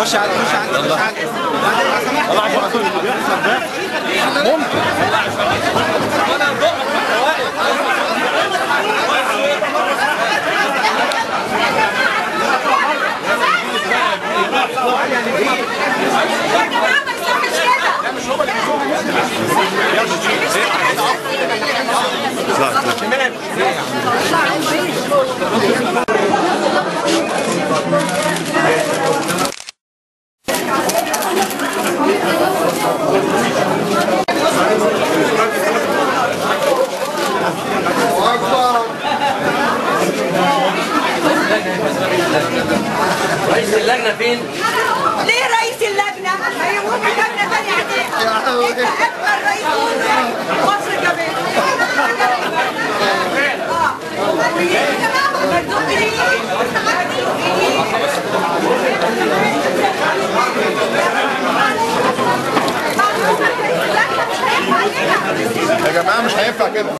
خش على خش على خش على طبعا عشان اللي بيحصل ده ممكن رئيس اللجنه فين؟ ليه رئيس اللجنة؟ هيقوم لجنة تانية عليها انت اكبر رئيس وزراء مصر كمان اه مردود يا جماعه مش هينفع كده